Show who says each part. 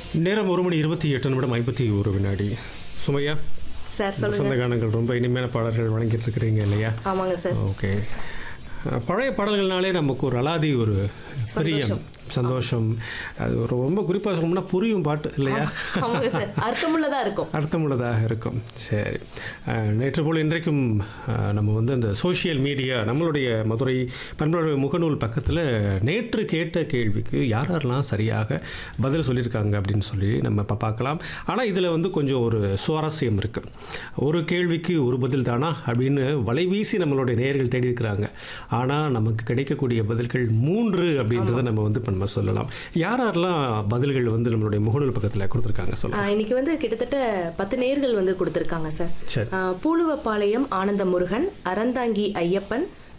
Speaker 1: நேரம் ஒரு மணி இருபத்தி எட்டு நிமிடம் ஐம்பத்தி ஒரு வினாடி சுமையா
Speaker 2: சார் சொல்லுங்க
Speaker 1: சொந்த கானங்கள் ரொம்ப இனிமையான பாடல்கள் வழங்கிட்டு இருக்கிறீங்க இல்லையா
Speaker 2: ஆமாங்க சார்
Speaker 1: ஓகே அஹ், பழைய பாடல்கள்னாலே நமக்கு ஒரு அலாதி ஒரு பிரியம் சந்தோஷம் அது ஒரு ரொம்ப குறிப்பாக சொல்லணும்னா புரியும் பாட்டு இல்லையா
Speaker 2: ஆமாங்க சார் அர்த்தமுள்ளதா இருக்கும்
Speaker 1: அர்த்தமுள்ளதாக இருக்கும் சரி அஹ், நேற்று போல் இன்றைக்கும் அஹ், நம்ம வந்து அந்த சோஷியல் மீடியா நம்மளுடைய மதுரை பண்பாடு முகநூல் பக்கத்தில் நேற்று கேட்ட கேள்விக்கு யார் யாரெல்லாம் சரியாக பதில் சொல்லியிருக்காங்க அப்படின்னு சொல்லி நம்ம இப்போ பார்க்கலாம் ஆனால் இதில் வந்து கொஞ்சம் ஒரு சுவாரஸ்யம் இருக்குது ஒரு கேள்விக்கு ஒரு பதில் தானா அப்படின்னு வலைவீசி நம்மளுடைய நேயர்கள் தேடி இருக்கிறாங்க ஆனால் நமக்கு கிடைக்கக்கூடிய பதில்கள் மூன்று அப்படின்றத நம்ம வந்து இப்போ நம்ம சொல்லலாம் யார் யாரெல்லாம் பதில்கள் வந்து நம்மளுடைய முகநூல் பக்கத்தில் கொடுத்துருக்காங்க சொல்லலாம்
Speaker 2: ஆ, இன்னைக்கு வந்து கிட்டத்தட்ட பத்து நேர்கள் வந்து கொடுத்துருக்காங்க சார்
Speaker 1: சரி
Speaker 2: ஆ, பூலுவப்பாளையம் ஆனந்த முருகன் அறந்தாங்கி ஐயப்பன்